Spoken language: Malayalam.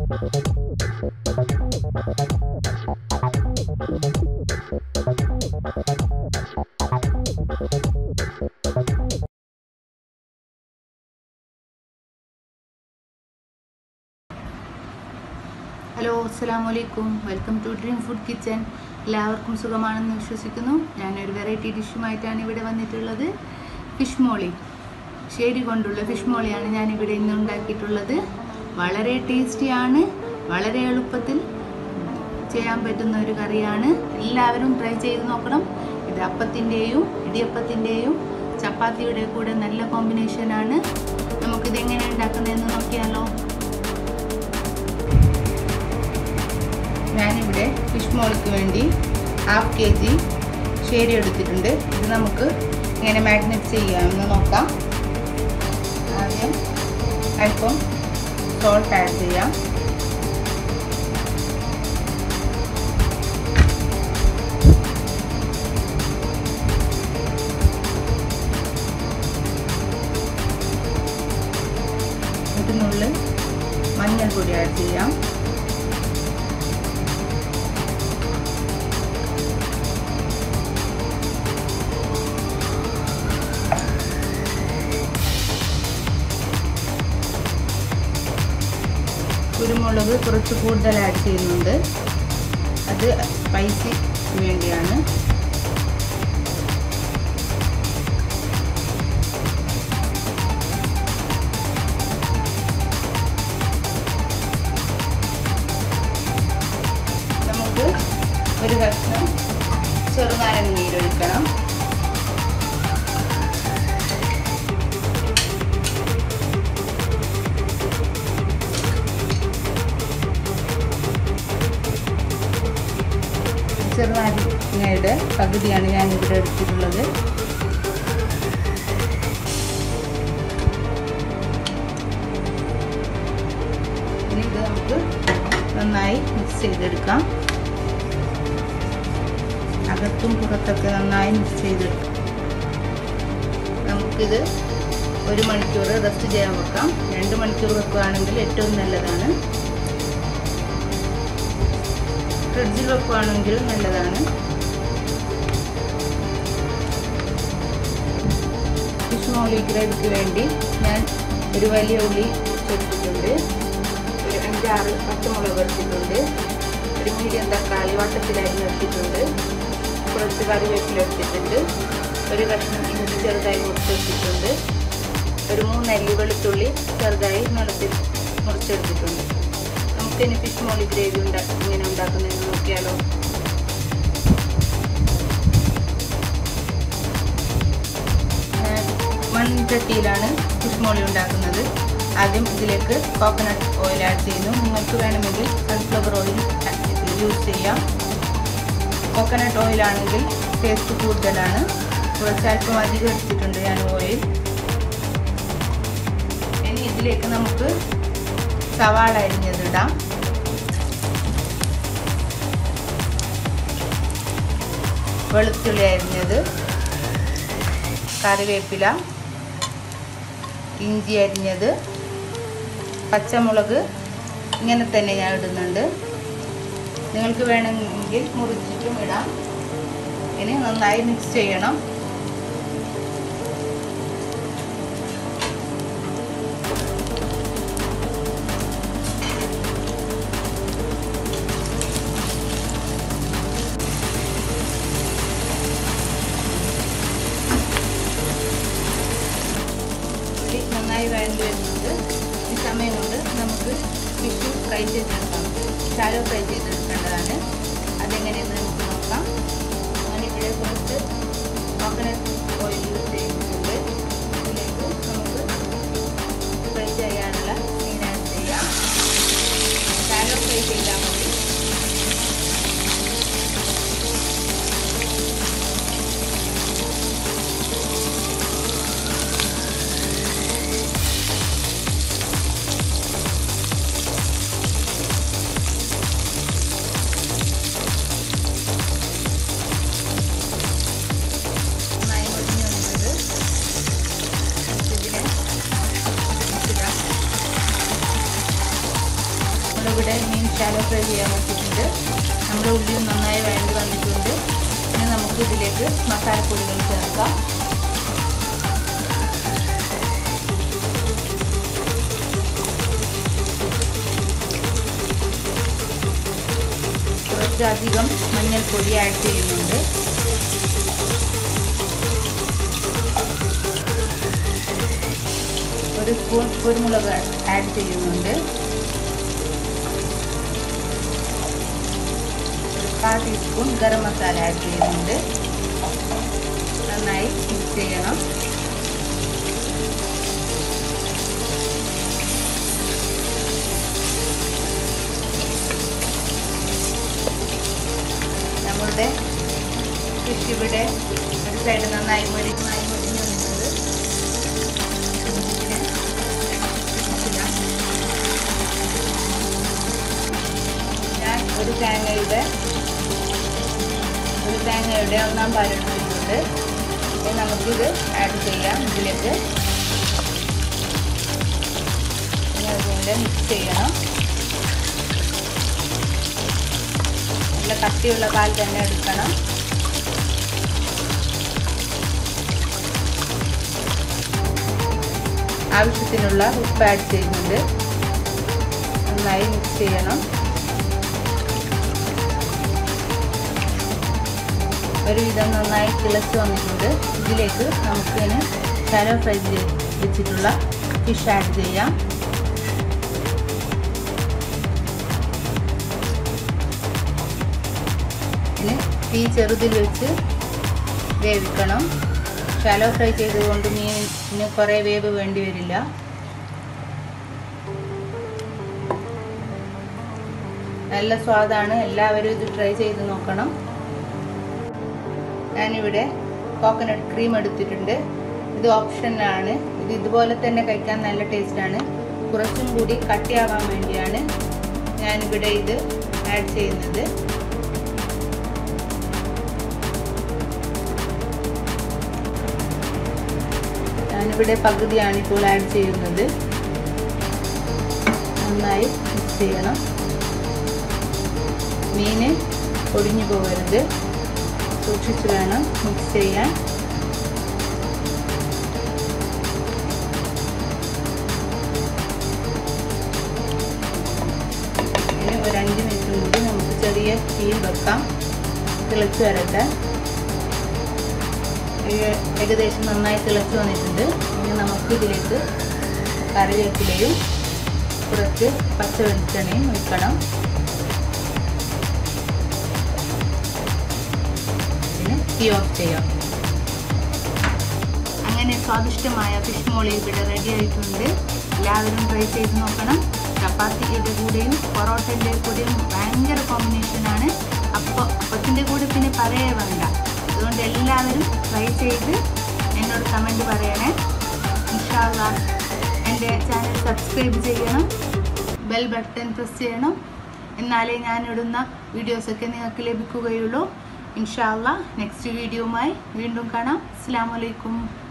ഹലോ അസ്സാം വലൈക്കും welcome to dream food kitchen എല്ലാവർക്കും സുഖമാണെന്ന് വിശ്വസിക്കുന്നു ഞാനൊരു വെറൈറ്റി ഡിഷുമായിട്ടാണ് ഇവിടെ വന്നിട്ടുള്ളത് ഫിഷ് മോളി ശരി കൊണ്ടുള്ള ഫിഷ് മോളിയാണ് ഞാനിവിടെ ഇന്ന് ഉണ്ടാക്കിയിട്ടുള്ളത് വളരെ ടേസ്റ്റിയാണ് വളരെ എളുപ്പത്തിൽ ചെയ്യാൻ പറ്റുന്ന ഒരു കറിയാണ് എല്ലാവരും ട്രൈ ചെയ്ത് നോക്കണം ഇത് അപ്പത്തിൻ്റെയും ഇടിയപ്പത്തിൻ്റെയും ചപ്പാത്തിയുടെ കൂടെ നല്ല കോമ്പിനേഷനാണ് നമുക്കിത് എങ്ങനെ ഉണ്ടാക്കുന്നതെന്ന് നോക്കിയാലോ ഞാനിവിടെ ഫിഷ് മോളിക്ക് വേണ്ടി ഹാഫ് കെ ജി ഷേരി എടുത്തിട്ടുണ്ട് ഇത് നമുക്ക് ഇങ്ങനെ മാഗ്നറ്റ് ചെയ്യാമെന്ന് നോക്കാം ആദ്യം അല്പം സോൾട്ട് ആഡ് ചെയ്യാം ഇതിനുള്ളിൽ മഞ്ഞൾപ്പൊടി ആഡ് ചെയ്യാം കുരുമുളക് കുറച്ച് കൂടുതൽ ആഡ് ചെയ്യുന്നുണ്ട് അത് സ്പൈസി വേണ്ടിയാണ് നമുക്ക് ഒരു കഷ്ണം ചെറുനാരങ്ങ നീരൊഴിക്കണം ചെറുനാരങ്ങയുടെ പകുതിയാണ് ഞാൻ ഇവിടെ എടുത്തിട്ടുള്ളത് ഇനി ഇത് നമുക്ക് നന്നായി മിക്സ് ചെയ്തെടുക്കാം അകത്തും പുറത്തൊക്കെ നന്നായി മിക്സ് ചെയ്തെടുക്കാം നമുക്കിത് ഒരു മണിക്കൂർ റെസ്റ്റ് ചെയ്യാൻ വെക്കാം രണ്ട് മണിക്കൂർ വെക്കുകയാണെങ്കിൽ ഏറ്റവും നല്ലതാണ് ഫ്രിഡ്ജിൽ വെക്കുകയാണെങ്കിൽ നല്ലതാണ് ഫിഷ് മോളി ഗ്രേവിക്ക് വേണ്ടി ഞാൻ ഒരു വലിയ ഉള്ളി എടുത്തിട്ടുണ്ട് ഒരു അഞ്ചാറ് പച്ചമുളക് എടുത്തിട്ടുണ്ട് ഒരു മീഡിയം തക്കാളി വട്ടത്തിലായി എടുത്തിട്ടുണ്ട് കുറച്ച് കറിവേപ്പില എടുത്തിട്ടുണ്ട് ഒരു കഷ്ണം ഇഞ്ചി ചെറുതായി മുറിച്ചെടുത്തിട്ടുണ്ട് ഒരു മൂന്നല്ലി വെളുത്തുള്ളി ചെറുതായി നിളത്തിൽ മുറിച്ചെടുത്തിട്ടുണ്ട് നമുക്കിനി ഫിഷ് മോളി ഗ്രേവി ഉണ്ടാക്കി ഇങ്ങനെ ഉണ്ടാക്കുന്നതെന്ന് നോക്കിയാലോ മൺചട്ടിയിലാണ് ഫിഷ് മോളി ഉണ്ടാക്കുന്നത് ആദ്യം ഇതിലേക്ക് കോക്കനട്ട് ഓയിൽ ആഡ് ചെയ്യുന്നു നിങ്ങൾക്ക് വേണമെങ്കിൽ സൺഫ്ലവർ ഓയിൽ യൂസ് ചെയ്യാം കോക്കനട്ട് ഓയിൽ ആണെങ്കിൽ ടേസ്റ്റ് കൂടുതലാണ് കുറച്ച് അല്പം അധികം എടുത്തിട്ടുണ്ട് ഞാൻ ഓയിൽ ഇനി ഇതിലേക്ക് നമുക്ക് സവാള അരിഞ്ഞതിടാം വെളുത്തുള്ളി അരിഞ്ഞത് കറിവേപ്പില ഇഞ്ചി അരിഞ്ഞത് പച്ചമുളക് ഇങ്ങനെ തന്നെ ഞാൻ ഇടുന്നുണ്ട് നിങ്ങൾക്ക് വേണമെങ്കിൽ മുറിച്ചിട്ടും ഇടാം ഇനി നന്നായി മിക്സ് ചെയ്യണം നന്നായി വഴണ്ടി വരുന്നുണ്ട് ഈ സമയം കൊണ്ട് നമുക്ക് ഫിഷ് ഫ്രൈ ചെയ്തെടുക്കാം ശാലോ ഫ്രൈ ചെയ്തെടുക്കേണ്ടതാണ് അതെങ്ങനെയെന്ന് നമുക്ക് നോക്കാം ഞാനിവിടെ കുറച്ച് കോക്കനട്ട് ഓയിൽ യൂസ് ചെയ്തിട്ടുണ്ട് ഇതിലേക്ക് നമുക്ക് ഫ്രൈ ചെയ്യാനുള്ള മീൻ ആഡ് ചെയ്യാം ശാലോ ഫ്രൈ ചെയ്താൽ മതി നന്നായി മുരിഞ്ഞ് വന്നത് ഇതിനെ ഇടാം നമ്മളിവിടെ മീൻ ശാലോ ഫ്രൈ ചെയ്യാൻ വെച്ചിട്ടുണ്ട് നമ്മുടെ ഉള്ളിയും നന്നായി വഴണ്ട് വന്നിട്ടുണ്ട് ഇനി നമുക്ക് ഇതിലേക്ക് മസാലപ്പൊടികൾ ചേർക്കാം കുറച്ചധികം മഞ്ഞൾപ്പൊടി ആഡ് ചെയ്യുന്നുണ്ട് ഒരു സ്പൂൺ കുരുമുളക് ആഡ് ചെയ്യുന്നുണ്ട് ഒരു കാൽ ടീസ്പൂൺ ഗരം മസാല ആഡ് ചെയ്യുന്നുണ്ട് നന്നായി മിക്സ് ചെയ്യണം നമ്മളുടെ ഫിഷ് ഇവിടെ ഒരു സൈഡ് നന്നായി മൊരിഞ്ഞായി മൊരിഞ്ഞ് വന്നിട്ടുണ്ട് ഇതിനെ ഇടാം. ഞാൻ ഒരു തേങ്ങയുടെ ഒരു തേങ്ങയുടെ ഒന്നാം പാലെടുത്തിട്ടുണ്ട് ഇനി നമുക്കിത് ആഡ് ചെയ്യാം ഇതിലേക്ക് ഇനി അതുപോലെ മിക്സ് ചെയ്യണം നല്ല കട്ടിയുള്ള പാൽ തന്നെ എടുക്കണം ആവശ്യത്തിനുള്ള ഉപ്പ് ആഡ് ചെയ്യുന്നുണ്ട് നന്നായി മിക്സ് ചെയ്യണം ഒരുവിധം നന്നായി തിളച്ച് വന്നിട്ടുണ്ട് ഇതിലേക്ക് നമുക്കിതിന് ശാലോ ഫ്രൈ വെച്ചിട്ടുള്ള ഫിഷ് ആഡ് ചെയ്യാം ഇനി തീ ചെറുതിൽ വെച്ച് വേവിക്കണം ശാലോ ഫ്രൈ ചെയ്തുകൊണ്ട് മീനിന് കുറേ വേവ് വേണ്ടി വരില്ല നല്ല സ്വാദാണ് എല്ലാവരും ഇത് ട്രൈ ചെയ്ത് നോക്കണം ഞാനിവിടെ കോക്കനട്ട് ക്രീം എടുത്തിട്ടുണ്ട് ഇത് ഓപ്ഷനാണ് ഇത് ഇതുപോലെ തന്നെ കഴിക്കാൻ നല്ല ടേസ്റ്റാണ് കുറച്ചും കൂടി കട്ടിയാവാൻ വേണ്ടിയാണ് ഞാനിവിടെ ഇത് ആഡ് ചെയ്യുന്നത് ഞാനിവിടെ പകുതിയാണ് ഇപ്പോൾ ആഡ് ചെയ്യുന്നത് നന്നായി മിക്സ് ചെയ്യണം മീന് ഒടിഞ്ഞു പോകരുത് സൂക്ഷിച്ച് വേണം മിക്സ് ചെയ്യാൻ ഇനി ഒരു അഞ്ച് മിനിറ്റും കൂടി നമുക്ക് ചെറിയ തീയിൽ വെക്കാം തിളച്ച് വരട്ടെ ഏകദേശം നന്നായി തിളച്ച് വന്നിട്ടുണ്ട് ഇനി നമുക്ക് ഇതിലേക്ക് കറിവേപ്പിലയും കുറച്ച് പച്ച വെളിച്ചെണ്ണയും ഒഴിക്കണം പിന്നെ തീ ഓഫ് ചെയ്യാം അങ്ങനെ സ്വാദിഷ്ടമായ ഫിഷ് മോളി ഇവിടെ റെഡി ആയിട്ടുണ്ട് എല്ലാവരും ട്രൈ ചെയ്ത് നോക്കണം ചപ്പാത്തിയുടെ കൂടെയും പൊറോട്ടൻ്റെ കൂടെയും ഭയങ്കര കോമ്പിനേഷനാണ് അപ്പോൾ അപ്പത്തിൻ്റെ കൂടെ പിന്നെ പറയേ വേണ്ട അതുകൊണ്ട് എല്ലാവരും ട്രൈ ചെയ്ത് എന്നോട് കമൻറ്റ് പറയണേ ഇൻഷാല്ല എൻ്റെ ചാനൽ സബ്സ്ക്രൈബ് ചെയ്യണം ബെൽ ബട്ടൺ പ്രസ് ചെയ്യണം എന്നാലേ ഞാനിടുന്ന വീഡിയോസൊക്കെ നിങ്ങൾക്ക് ലഭിക്കുകയുള്ളൂ ഇൻഷാല്ല നെക്സ്റ്റ് വീഡിയോയുമായി വീണ്ടും കാണാം അസ്സാം വലൈക്കും